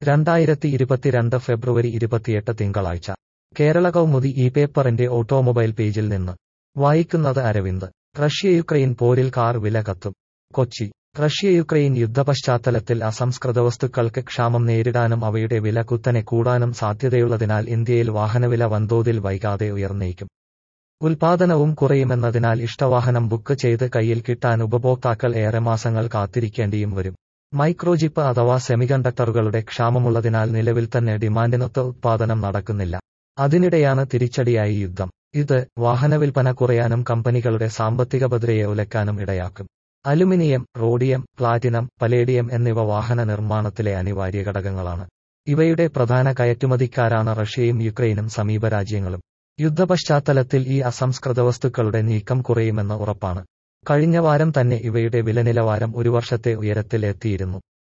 രണ്ടായിരത്തി ഇരുപത്തിരണ്ട് ഫെബ്രുവരി ഇരുപത്തിയെട്ട് തിങ്കളാഴ്ച കേരള കൗമുദി ഈ പേപ്പറിന്റെ ഓട്ടോമൊബൈൽ പേജിൽ നിന്ന് വായിക്കുന്നത് അരവിന്ദ് റഷ്യ യുക്രൈൻ പോരിൽ കാർ വില കത്തും കൊച്ചി റഷ്യ യുക്രൈൻ യുദ്ധപശ്ചാത്തലത്തിൽ അസംസ്കൃത വസ്തുക്കൾക്ക് ക്ഷാമം നേരിടാനും അവയുടെ വില കുത്തനെ കൂടാനും സാധ്യതയുള്ളതിനാൽ ഇന്ത്യയിൽ വാഹനവില വൻതോതിൽ വൈകാതെ ഉയർന്നേക്കും ഉൽപാദനവും കുറയുമെന്നതിനാൽ ഇഷ്ടവാഹനം ബുക്ക് ചെയ്ത് കയ്യിൽ കിട്ടാൻ ഉപഭോക്താക്കൾ ഏറെ മാസങ്ങൾ കാത്തിരിക്കേണ്ടിയും വരും മൈക്രോജിപ്പ് അഥവാ സെമികണ്ടക്ടറുകളുടെ ക്ഷാമമുള്ളതിനാൽ നിലവിൽ തന്നെ ഡിമാൻഡിനൊത്ത ഉത്പാദനം നടക്കുന്നില്ല അതിനിടെയാണ് തിരിച്ചടിയായി യുദ്ധം ഇത് വാഹനവിൽപ്പന കുറയാനും കമ്പനികളുടെ സാമ്പത്തിക ഭദ്രയെ ഉലയ്ക്കാനും ഇടയാക്കും അലുമിനിയം റോഡിയം പ്ലാറ്റിനം പലേഡിയം എന്നിവ വാഹന നിർമ്മാണത്തിലെ അനിവാര്യ ഘടകങ്ങളാണ് ഇവയുടെ പ്രധാന കയറ്റുമതിക്കാരാണ് റഷ്യയും യുക്രൈനും സമീപ രാജ്യങ്ങളും യുദ്ധപശ്ചാത്തലത്തിൽ ഈ അസംസ്കൃത വസ്തുക്കളുടെ നീക്കം കുറയുമെന്ന് ഉറപ്പാണ് കഴിഞ്ഞ വാരം തന്നെ ഇവയുടെ വിലനിലവാരം ഒരു വർഷത്തെ ഉയരത്തിൽ എത്തിയിരുന്നു